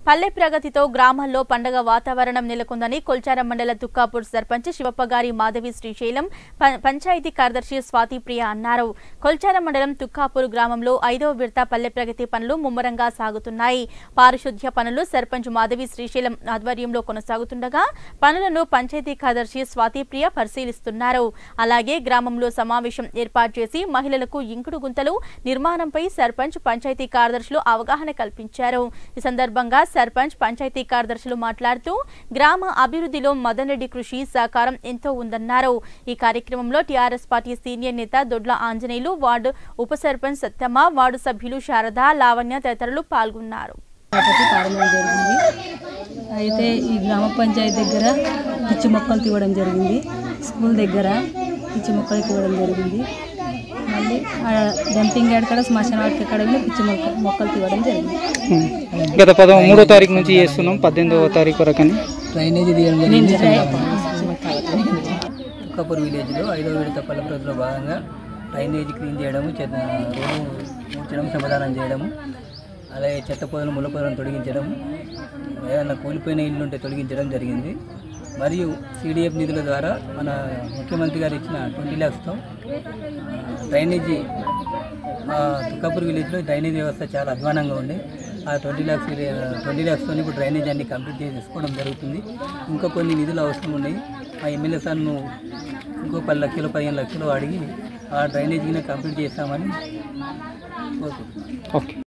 పల్లె ప్రగతితో గ్రామాల్లో పండగ వాతావరణం నెలకొందని కొల్చారం మండల తుక్కాపూర్ సర్పంచ్ శివప్పగారి మాధవి శ్రీశైలం ప- పంచాయతీ కార్యదర్శి స్వాతి ప్రియ అన్నారు కొల్చారం మండలం తుక్కాపూర్ గ్రామంలో ఐదవ విడత పల్లె ప్రగతి పనులు ముమ్మరంగా సాగుతున్నాయి పారిశుద్ధ్య పనులు సర్పంచ్ మాధవి శ్రీశైలం ఆధ్వర్యంలో కొనసాగుతుండగా పనులను పంచాయతీ కార్యదర్శి స్వాతి ప్రియ పరిశీలిస్తున్నారు అలాగే గ్రామంలో సమావేశం ఏర్పాటు చేసి మహిళలకు ఇంకుడు గుంతలు నిర్మాణంపై సర్పంచ్ పంచాయతీ కార్యదర్శులు అవగాహన కల్పించారు ఈ సందర్భంగా సర్పంచ్ పంచాయతీ కార్యదర్శులు మాట్లాడుతూ గ్రామ అభివృద్ధిలో మదన్ రెడ్డి కృషి సహకారం ఎంతో ఉందన్నారు ఈ కార్యక్రమంలో టీఆర్ఎస్ పార్టీ సీనియర్ నేత దొడ్ల ఆంజనేయులు వార్డు ఉప సర్పంచ్ సత్యమ్మ వార్డు సభ్యులు శారద లావణ్య తదితరులు పాల్గొన్నారు పద్ధతి పాడడం జరిగింది అయితే ఈ గ్రామ పంచాయతీ దగ్గర పిచ్చి మొక్కలు తీవడం జరిగింది స్కూల్ దగ్గర పిచ్చి మొక్కలు తీవడం జరిగింది మళ్ళీ ఆ డంపింగ్ యార్డ్ కాడ శ్మశాన వాటికి కాడ కూడా పిచ్చి మొక్క మొక్కలు తీవడం జరిగింది గత పద మూడో తారీఖు నుంచి చేస్తున్నాం పద్దెనిమిదవ తారీఖు వరకు అని డ్రైనేజీ తీయడం జరిగింది తుక్కాపూర్ విలేజ్లో ఐదవ విడత పల్లెప్రతిలో భాగంగా డ్రైనేజీ క్లీన్ చేయడము చెత్త రోడ్డు ఊడ్చడం సమాధానం చేయడము అలాగే చెత్త పొదలు ముళ్ళ పొదలను తొలగించడం ఏదైనా కూలిపోయిన ఇల్లు ఉంటే తొలగించడం జరిగింది మరియు సిడిఎఫ్ నిధుల ద్వారా మన ముఖ్యమంత్రి గారు ఇచ్చిన ట్వంటీ ల్యాక్స్తో డ్రైనేజీ ఆ, తుక్కాపూర్ విలేజ్లో డ్రైనేజ్ వ్యవస్థ చాలా అధ్వానంగా ఉంది ఆ ట్వంటీ ల్యాక్స్ ట్వంటీ ల్యాక్స్తో ఇప్పుడు డ్రైనేజ్ అన్ని కంప్లీట్ చేసుకోవడం జరుగుతుంది ఇంకా కొన్ని నిధులు అవసరం ఉన్నాయి ఆ ఎమ్మెల్యే సార్ను ఇంకో పది లక్షలు పదిహేను లక్షలు అడిగి ఆ డ్రైనేజీని కంప్లీట్ చేస్తామని కోరుకుంటున్నాను ఓకే